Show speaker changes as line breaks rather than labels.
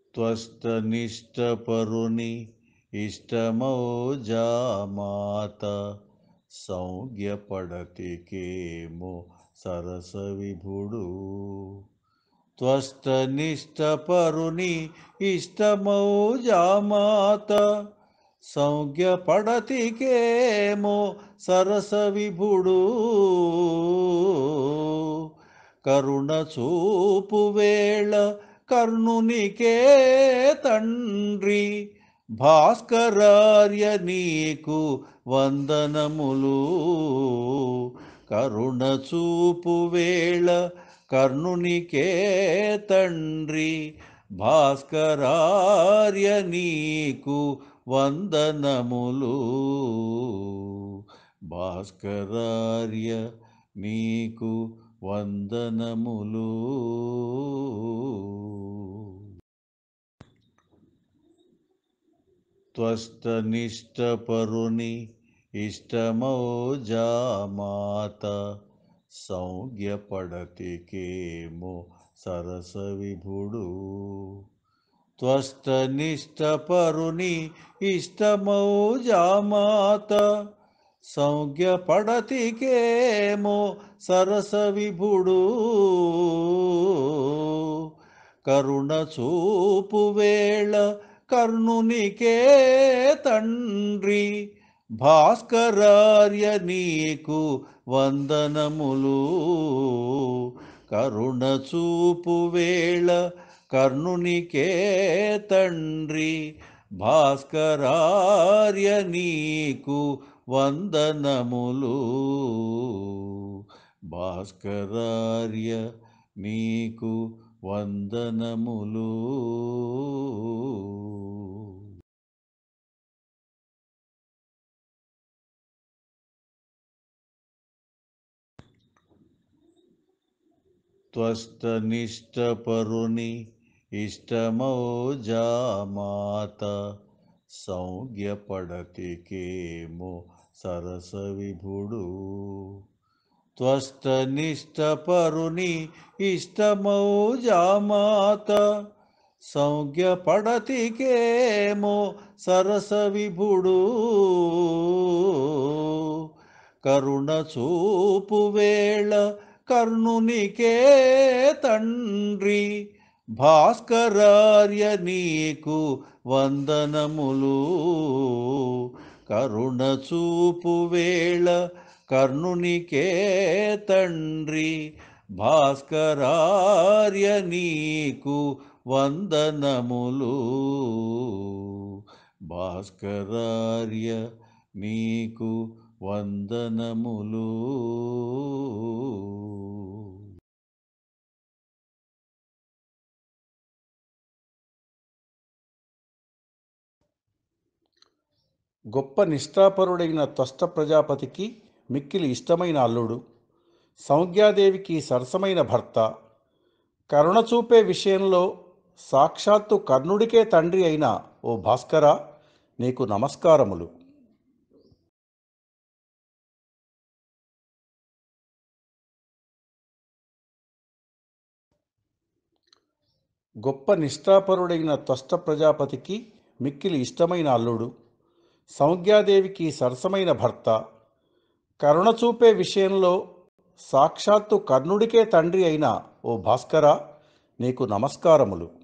త్వష్టనిష్టపరుని ఇష్టమౌ జామాత సంజ్ఞపడతికేమో సరస విభుడు త్వష్టనిష్టపరుని ఇష్టమౌ జామాత సంజ్ఞపడతికేమో సరస విభుడు కరుణ చూపు వేళ కర్ణునికే తండ్రి భాస్కరార్య నీకు వందనములు కరుణ చూపు వేళ కర్ణునికే తండ్రి భాస్కరార్య నీకు వందనములు భాస్కరార్య నీకు వందనములు త్వష్టనిష్టపరుని ఇష్టమౌ జామాత సంజ్ఞపడతికేమో సరస విభుడు త్వష్టనిష్టపరుని ఇష్టమౌ జామాత సంజ్ఞపడతికేమో సరస విభుడు కరుణ చూపు వేళ కర్ణునికే తండ్రి భాస్కరార్య నీకు వందనములు కరుణ చూపు వేళ కర్ణునికే తండ్రి భాస్కరార్య నీకు వందనములు భాస్కరార్య నీకు వందనములు త్వష్టనిష్టపరుని ఇష్టమౌ జామాత సంజ్ఞపడతికేమో సరస విభుడు త్వష్టనిష్టపరుని ఇష్టమౌ జామాత సంజ్ఞపడతికేమో సరస విభుడు కరుణ చూపు వేళ కర్ణునికే తండ్రి భాస్కరార్య నీకు వందనములు కరుణ చూపు వేళ కర్ణునికే తండ్రి భాస్కరార్య నీకు వందనములు భాస్కరార్య నీకు వందనములు
గొప్ప నిష్ఠాపరుడైన త్వష్ట ప్రజాపతికి మిక్కిలి ఇష్టమైన అల్లుడు సౌజ్ఞాదేవికి సరసమైన భర్త కరుణ చూపే విషయంలో సాక్షాత్తు కర్ణుడికే తండ్రి అయిన ఓ భాస్కర నీకు నమస్కారములు గొప్ప నిష్ఠాపరుడైన త్వష్ట ప్రజాపతికి మిక్కిలి ఇష్టమైన అల్లుడు సౌజ్ఞాదేవికి సరసమైన భర్త కరుణ చూపే విషయంలో సాక్షాత్తు కర్ణుడికే తండ్రి అయిన ఓ భాస్కర నీకు నమస్కారములు